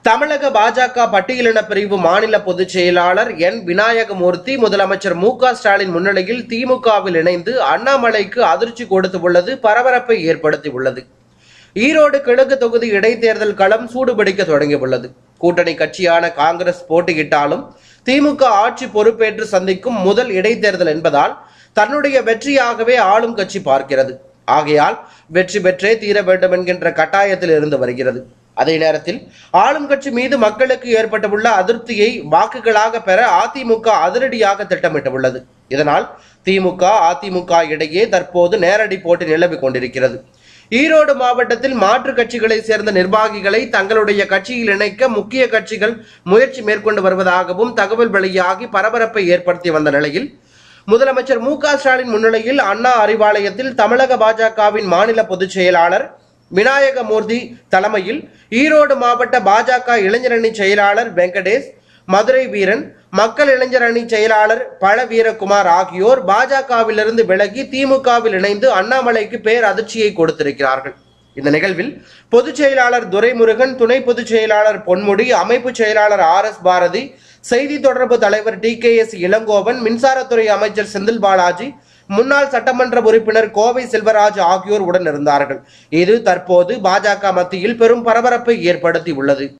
தமிழக பாஜக பட்டியலின பிரிவு மாநில பொதுச் செயலாளர் என் விநாயகமூர்த்தி முதலமைச்சர் மு க ஸ்டாலின் முன்னிலையில் திமுகவில் இணைந்து அண்ணாமலைக்கு அதிர்ச்சி கொடுத்துள்ளது பரபரப்பை ஏற்படுத்தியுள்ளது ஈரோடு கிழக்கு தொகுதி இடைத்தேர்தல் களம் சூடுபிடிக்க தொடங்கியுள்ளது கூட்டணி கட்சியான காங்கிரஸ் போட்டியிட்டாலும் திமுக ஆட்சி பொறுப்பேற்று சந்திக்கும் முதல் இடைத்தேர்தல் என்பதால் தன்னுடைய வெற்றியாகவே ஆளும் கட்சி பார்க்கிறது ஆகையால் வெற்றி பெற்றே தீர வேண்டும் என்கின்ற கட்டாயத்தில் இருந்து வருகிறது அதே நேரத்தில் ஆளும் கட்சி மீது மக்களுக்கு ஏற்பட்டுள்ள அதிருப்தியை வாக்குகளாக பெற அதிமுக அதிரடியாக திட்டமிட்டுள்ளது இதனால் திமுக அதிமுக இடையே தற்போது நேரடி போட்டி நிலவிக் கொண்டிருக்கிறது ஈரோடு மாவட்டத்தில் மாற்று கட்சிகளை சேர்ந்த நிர்வாகிகளை தங்களுடைய கட்சியில் இணைக்க முக்கிய கட்சிகள் முயற்சி மேற்கொண்டு வருவதாகவும் தகவல் வெளியாகி பரபரப்பை ஏற்படுத்தி வந்த நிலையில் முதலமைச்சர் மு க ஸ்டாலின் முன்னிலையில் அண்ணா அறிவாலயத்தில் தமிழக பாஜகவின் மாநில பொதுச் செயலாளர் விநாயகமூர்த்தி தலைமையில் ஈரோடு மாவட்ட பாஜக இளைஞரணி செயலாளர் வெங்கடேஷ் மதுரை வீரன் மக்கள் இளைஞர் அணி செயலாளர் பழ வீரகுமார் ஆகியோர் பாஜகவிலிருந்து விலகி திமுகவில் இணைந்து அண்ணாமலைக்கு பேர் அதிர்ச்சியை கொடுத்திருக்கிறார்கள் இந்த நிகழ்வில் பொதுச் செயலாளர் துரைமுருகன் துணை பொதுச் செயலாளர் பொன்முடி அமைப்பு செயலாளர் ஆர் எஸ் பாரதி செய்தி தொடர்பு தலைவர் டி கே எஸ் இளங்கோவன் மின்சாரத்துறை அமைச்சர் செந்தில் பாலாஜி முன்னாள் சட்டமன்ற உறுப்பினர் கோவை செல்வராஜ் ஆகியோர் உடன் இருந்தார்கள் இது தற்போது பாஜக மத்தியில் பெரும் பரபரப்பை ஏற்படுத்தி உள்ளது